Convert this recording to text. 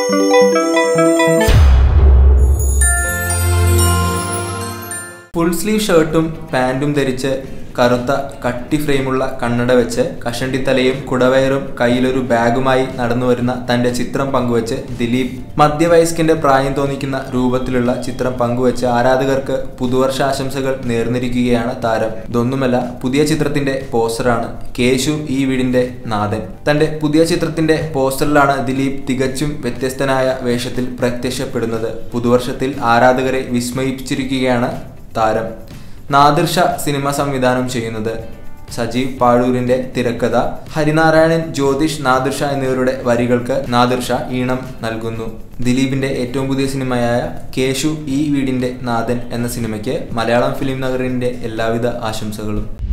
full sleeve ഷർട്ടും പാൻറ്റും ധരിച്ച് കറുത്ത കട്ടി ഫ്രെയിമുള്ള കണ്ണട വെച്ച് കഷണ്ടിത്തലയും കുടവയറും കയ്യിലൊരു ബാഗുമായി നടന്നു വരുന്ന തന്റെ ചിത്രം പങ്കുവച്ച് ദിലീപ് മധ്യവയസ്കന്റെ പ്രായം തോന്നിക്കുന്ന രൂപത്തിലുള്ള ചിത്രം പങ്കുവച്ച് ആരാധകർക്ക് പുതുവർഷ ആശംസകൾ നേർന്നിരിക്കുകയാണ് താരം ഇതൊന്നുമല്ല പുതിയ ചിത്രത്തിന്റെ പോസ്റ്ററാണ് കേശു ഈ വീടിന്റെ നാഥൻ തന്റെ പുതിയ ചിത്രത്തിന്റെ പോസ്റ്ററിലാണ് ദിലീപ് തികച്ചും വ്യത്യസ്തനായ വേഷത്തിൽ പ്രത്യക്ഷപ്പെടുന്നത് പുതുവർഷത്തിൽ ആരാധകരെ വിസ്മയിപ്പിച്ചിരിക്കുകയാണ് താരം നാദിർഷ സിനിമ സംവിധാനം ചെയ്യുന്നത് സജീവ് പാഴൂരിന്റെ തിരക്കഥ ഹരിനാരായണൻ ജ്യോതിഷ് നാദിർഷ എന്നിവരുടെ വരികൾക്ക് നാദിർഷ ഈണം നൽകുന്നു ദിലീപിന്റെ ഏറ്റവും പുതിയ സിനിമയായ കേശു ഈ വീടിന്റെ നാഥൻ എന്ന സിനിമയ്ക്ക് മലയാളം ഫിലിം നഗറിന്റെ എല്ലാവിധ ആശംസകളും